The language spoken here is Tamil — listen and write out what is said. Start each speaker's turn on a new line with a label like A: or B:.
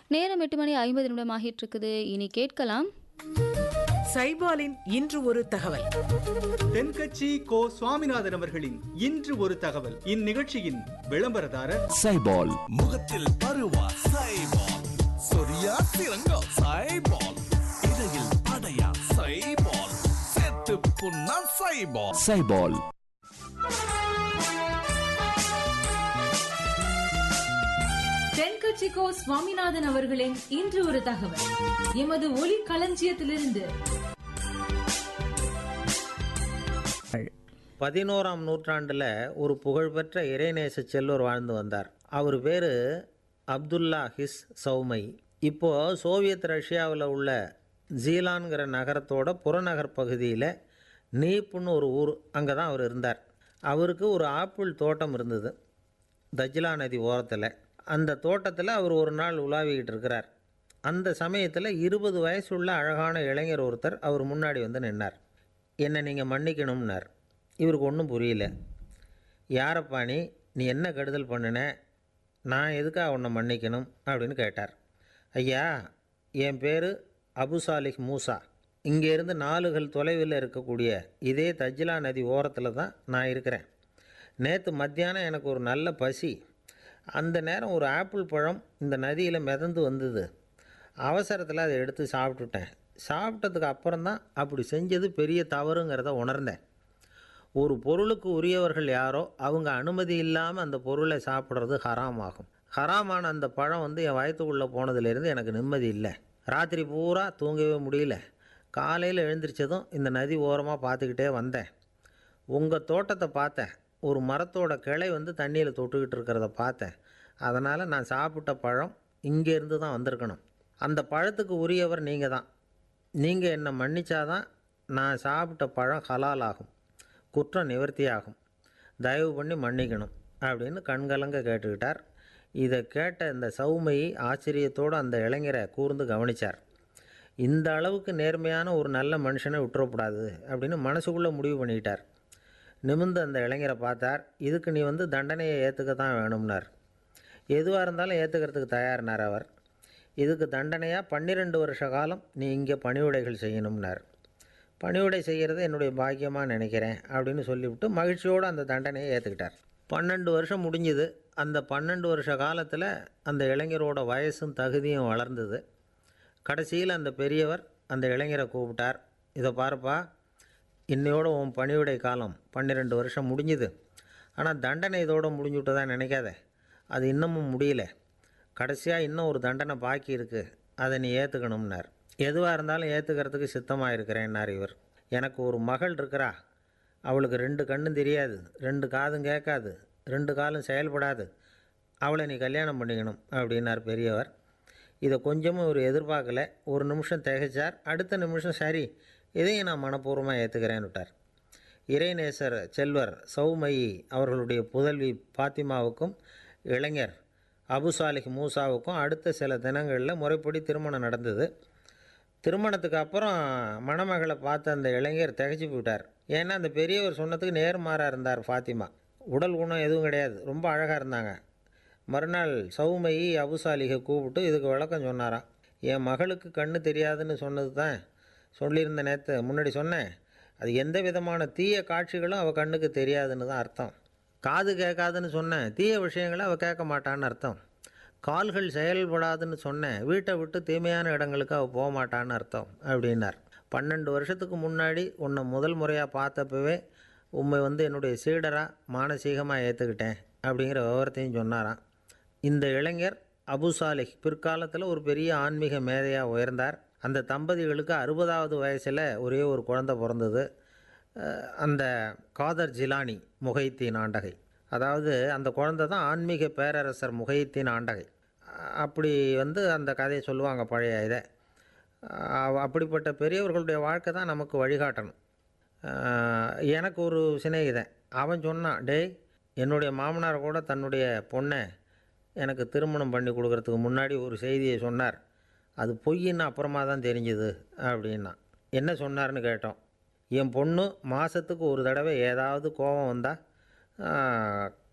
A: நேரம் எட்டு மணி ஐம்பது நிமிடம் ஆகிட்டு இருக்குது இனி கேட்கலாம்
B: சைபாலின் இன்று ஒரு தகவல்
C: தென்கட்சி கோ சுவாமிநாதன் அவர்களின் இன்று ஒரு தகவல் இந்நிகழ்ச்சியின் விளம்பரதாரர்
D: சைபால்
E: முகத்தில் பருவா சைபால் சொரியா சிறங்கா சைபால் இடையில் அடையா சைபால் செத்து புண்ணா சைபால்
D: சைபால்
F: தென்கட்சிக்கோ சுவாமிநாதன் அவர்களின் இன்று ஒரு தகவல் எமது ஒலி களஞ்சியத்திலிருந்து
G: பதினோராம் நூற்றாண்டில் ஒரு புகழ்பெற்ற இறைநேச செல்வர் வாழ்ந்து வந்தார் அவர் பேர் அப்துல்லா ஹிஸ் சௌமை இப்போது சோவியத் ரஷ்யாவில் உள்ள ஜீலான்கிற நகரத்தோட புறநகர் பகுதியில் நீப்புன்னு ஒரு ஊர் அங்கே தான் அவர் இருந்தார் அவருக்கு ஒரு ஆப்பிள் தோட்டம் இருந்தது தஜ்லா நதி ஓரத்தில் அந்த தோட்டத்தில் அவர் ஒரு நாள் உலாவிக்கிட்டு இருக்கிறார் அந்த சமயத்தில் இருபது வயசுள்ள அழகான இளைஞர் ஒருத்தர் அவர் முன்னாடி வந்து நின்னார் என்னை நீங்கள் மன்னிக்கணும்னார் இவருக்கு ஒன்றும் புரியல யாரப்பா நீ நீ என்ன கெடுதல் பண்ணின நான் எதுக்காக உன்னை மன்னிக்கணும் அப்படின்னு கேட்டார் ஐயா என் பேர் அபுசாலிக் மூசா இங்கேருந்து நாலுகள் தொலைவில் இருக்கக்கூடிய இதே தஜ்லா நதி ஓரத்தில் தான் நான் இருக்கிறேன் நேற்று மத்தியானம் எனக்கு ஒரு நல்ல பசி அந்த நேரம் ஒரு ஆப்பிள் பழம் இந்த நதியில் மிதந்து வந்தது அவசரத்தில் அதை எடுத்து சாப்பிட்டுட்டேன் சாப்பிட்டதுக்கு அப்புறம் தான் அப்படி செஞ்சது பெரிய தவறுங்கிறத உணர்ந்தேன் ஒரு பொருளுக்கு உரியவர்கள் யாரோ அவங்க அனுமதி இல்லாமல் அந்த பொருளை சாப்பிட்றது ஹராம் ஆகும் ஹராமான அந்த பழம் வந்து என் வயத்துக்குள்ளே போனதுலேருந்து எனக்கு நிம்மதி இல்லை ராத்திரி பூரா தூங்கவே முடியல காலையில் எழுந்திரிச்சதும் இந்த நதி ஓரமாக பார்த்துக்கிட்டே வந்தேன் உங்கள் தோட்டத்தை பார்த்தேன் ஒரு மரத்தோட கிளை வந்து தண்ணியில் தொட்டுக்கிட்டு இருக்கிறத பார்த்தேன் அதனால் நான் சாப்பிட்ட பழம் இங்கேருந்து தான் வந்திருக்கணும் அந்த பழத்துக்கு உரியவர் நீங்கள் தான் நீங்கள் என்னை மன்னிச்சாதான் நான் சாப்பிட்ட பழம் ஹலால் ஆகும் குற்றம் நிவர்த்தி ஆகும் தயவு பண்ணி மன்னிக்கணும் அப்படின்னு கண்கலங்க கேட்டுக்கிட்டார் இதை கேட்ட இந்த சௌமையை ஆச்சரியத்தோடு அந்த இளைஞரை கூர்ந்து கவனித்தார் இந்த அளவுக்கு நேர்மையான ஒரு நல்ல மனுஷனை விட்டுறக்கூடாது அப்படின்னு மனசுக்குள்ளே முடிவு பண்ணிக்கிட்டார் நிமிர்ந்து அந்த இளைஞரை பார்த்தார் இதுக்கு நீ வந்து தண்டனையை ஏற்றுக்க தான் வேணும்னார் எதுவாக இருந்தாலும் ஏற்றுக்கிறதுக்கு தயார்னார் அவர் இதுக்கு தண்டனையாக பன்னிரெண்டு வருஷ காலம் நீ இங்கே பணிவிடைகள் செய்யணும்னார் பணிவிடை செய்கிறது என்னுடைய பாக்கியமாக நினைக்கிறேன் அப்படின்னு சொல்லிவிட்டு மகிழ்ச்சியோடு அந்த தண்டனையை ஏற்றுக்கிட்டார் பன்னெண்டு வருஷம் முடிஞ்சுது அந்த பன்னெண்டு வருஷ காலத்தில் அந்த இளைஞரோட வயசும் தகுதியும் வளர்ந்தது கடைசியில் அந்த பெரியவர் அந்த இளைஞரை கூப்பிட்டார் இதை பாருப்பா இன்னையோட உன் பணிவிடை காலம் பன்னிரெண்டு வருஷம் முடிஞ்சுது ஆனால் தண்டனை இதோட முடிஞ்சு விட்டதா நினைக்காத அது இன்னமும் முடியல கடைசியாக இன்னும் ஒரு தண்டனை பாக்கி இருக்குது அதை நீ ஏற்றுக்கணும்னார் எதுவாக இருந்தாலும் ஏற்றுக்கிறதுக்கு சித்தமாக இருக்கிறேன்னார் இவர் எனக்கு ஒரு மகள் இருக்கிறா அவளுக்கு ரெண்டு கண்ணும் தெரியாது ரெண்டு காதும் கேட்காது ரெண்டு காலும் செயல்படாது அவளை நீ கல்யாணம் பண்ணிக்கணும் அப்படின்னார் பெரியவர் இதை கொஞ்சமும் இவர் எதிர்பார்க்கல ஒரு நிமிஷம் திகைச்சார் அடுத்த நிமிஷம் சரி இதையும் நான் மனப்பூர்வமாக ஏற்றுக்கிறேன்னு விட்டார் இறைநேசர் செல்வர் சௌமயி அவர்களுடைய புதல்வி பாத்திமாவுக்கும் இளைஞர் அபுசாலிக் மூசாவுக்கும் அடுத்த சில தினங்களில் முறைப்படி திருமணம் நடந்தது திருமணத்துக்கு அப்புறம் மணமகளை பார்த்த அந்த இளைஞர் திகைச்சு போயிட்டார் ஏன்னா அந்த பெரியவர் சொன்னதுக்கு நேர்மாறாக இருந்தார் ஃபாத்திமா உடல் குணம் எதுவும் கிடையாது ரொம்ப அழகாக இருந்தாங்க மறுநாள் சௌமயி அபுசாலிகை கூப்பிட்டு இதுக்கு விளக்கம் சொன்னாராம் என் மகளுக்கு கண்ணு தெரியாதுன்னு சொன்னது தான் சொல்லியிருந்த நேற்று முன்னாடி சொன்னேன் அது எந்த விதமான தீய காட்சிகளும் அவள் கண்ணுக்கு தெரியாதுன்னு தான் அர்த்தம் காது கேட்காதுன்னு சொன்னேன் தீய விஷயங்களை அவள் கேட்க மாட்டான்னு அர்த்தம் கால்கள் செயல்படாதுன்னு சொன்னேன் வீட்டை விட்டு தீமையான இடங்களுக்கு அவள் போக மாட்டான்னு அர்த்தம் அப்படின்னார் பன்னெண்டு வருஷத்துக்கு முன்னாடி உன்னை முதல் முறையாக பார்த்தப்பவே உண்மை வந்து என்னுடைய சீடராக மானசீகமாக ஏற்றுக்கிட்டேன் அப்படிங்கிற விவரத்தையும் சொன்னாராம் இந்த இளைஞர் அபு சாலிஹ் பிற்காலத்தில் ஒரு பெரிய ஆன்மீக மேதையாக உயர்ந்தார் அந்த தம்பதிகளுக்கு அறுபதாவது வயசில் ஒரே ஒரு குழந்தை பிறந்தது அஹ் அந்த காதர் ஜிலானி முகைத்தீன் ஆண்டகை அதாவது அந்த குழந்தை தான் ஆன்மீக பேரரசர் முகைத்தீன் ஆண்டகை அஹ் அப்படி வந்து அந்த கதையை சொல்லுவாங்க பழைய இதை அஹ் அப்படிப்பட்ட பெரியவர்களுடைய வாழ்க்கை தான் நமக்கு வழிகாட்டணும் அஹ் எனக்கு ஒரு சிநேகிதன் அவன் சொன்னான் டேய் என்னுடைய மாமனார் கூட தன்னுடைய பொண்ணை எனக்கு திருமணம் பண்ணி கொடுக்கறதுக்கு முன்னாடி ஒரு செய்தியை சொன்னார் அது பொய்ன்னு அப்புறமா தான் தெரிஞ்சுது அப்படின்னா என்ன சொன்னார்னு கேட்டோம் என் பொண்ணு மாதத்துக்கு ஒரு தடவை ஏதாவது கோபம் வந்தால்